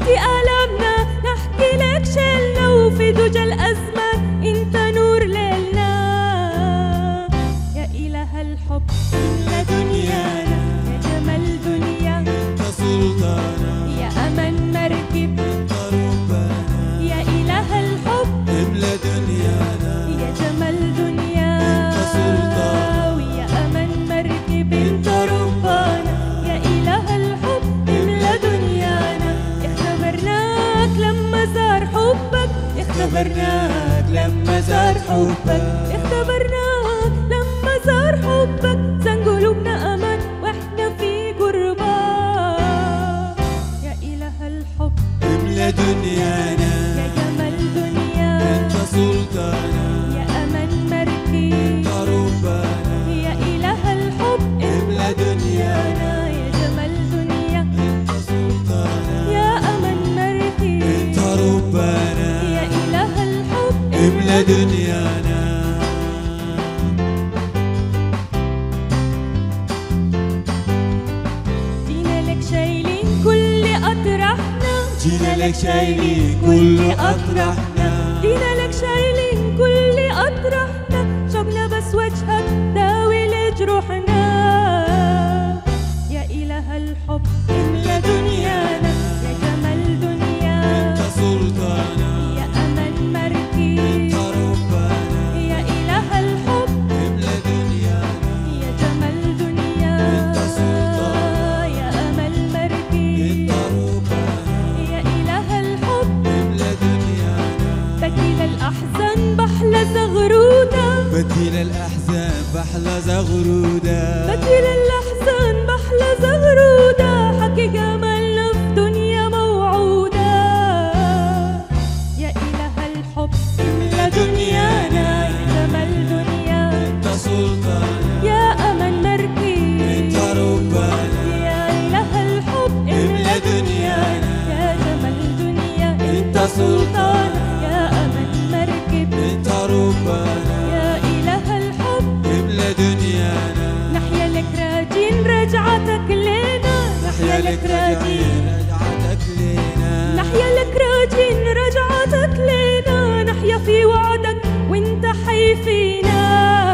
شفتي آلامنا نحكي لك شلنا وفي دجى الأزمان انت نور ليلنا يا إله الحب إلا دنيانا يا جمال دنيا انت سلطانا يا أمل مركب انت ربنا يا إله الحب املا دنيانا يا جمال دنيا انت سلطان. ويا أمل مركب انت ربنا يا إله الحب املا دنيانا اختبرناك لما زار حبك اختبرناك لما زار حبك اختبرناك لما زار حبك زن قلوبنا أمان واحنا في قربك يا إله الحب املا دنيانا يا جمال دنيا انت سلطانا يا أمل مركب انت ربنا يا إله الحب املا دنيانا يا جمال دنيا انت سلطانا يا أمل مركب انت ربنا يا إله الحب املا دنيانا جينا لك شايلين كل أطرحنا جينا لك شايلين كل أطرحنا جينا لك شايلين كل أطرحنا شوقنا بس وجهك داوي لجروحنا يا إله الحب املا دنيانا يا جمال دنيا انت سلطانا يا أمل مركب انت ربنا يا إله الحب املا دنيانا يا جمال دنيا انت سلطان. يا أمل مركب انت ربنا يا إله الحب املا دنيانا بديل الأحزان بحلى زغرودة بديل الأحزان بحلى زغرودة بديل الأحزان بحلى زغرودة حكي جمالنا في دنيا موعودة يا إله الحب املا دنيانا يا جمال دنيا انت سلطانا يا أمل مركب انت ربنا يا إله الحب املا دنيانا يا جمال دنيا انت سلطان يا أمل مركب انت ربنا يا إله الحب املا دنيانا نحيا لك راجين رجعتك لنا نحيا لك راجعين رجعتك لينا نحيا لك راجين رجعتك لنا نحيا في وعدك وانت حي فينا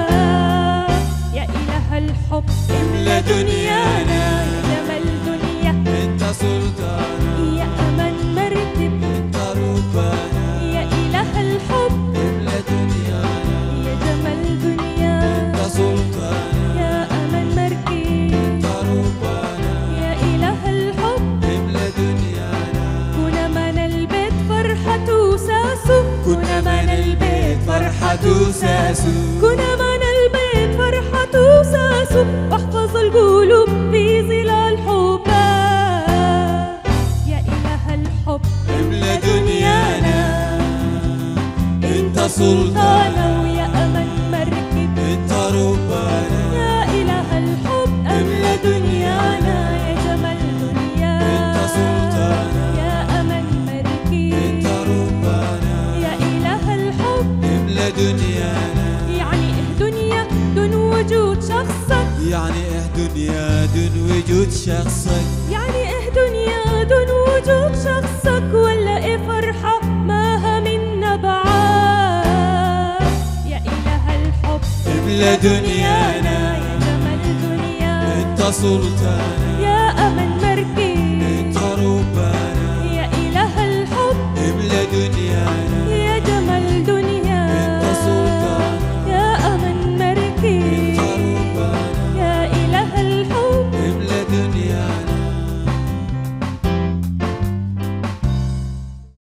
يا إله الحب املا دنيانا يا جمال دنيا انت سلطانا يا أمل مركب انت ربنا يا إله الحب املا دنيانا يا جمال دنيا انت سلطانا يا أمل مركب انت ربنا يا إله الحب املا دنيانا كنا من البيت فرحة وساسو كنا من البيت فرحة وساسو كنا من البيت فرحة وساسو واحفظ القلوب في ظلال حبك يا إله الحب املا دنيانا انت سلطانا سلطانة ويا أمل مركب انت ربنا يا إله الحب أملا دنيانا يا جمال دنيا انت سلطانا يا أمل مركب انت ربنا يا إله الحب املا دنيانا يعني إيه دنيا دون وجود شخصك يعني ايه دنيا دون وجود شخصك يعني إيه دنيا دون وجود شخصك ولا إيه فرحة ماها من نبعات يا إله الحب املا دنيانا يا جمال دنيا انت سلطانا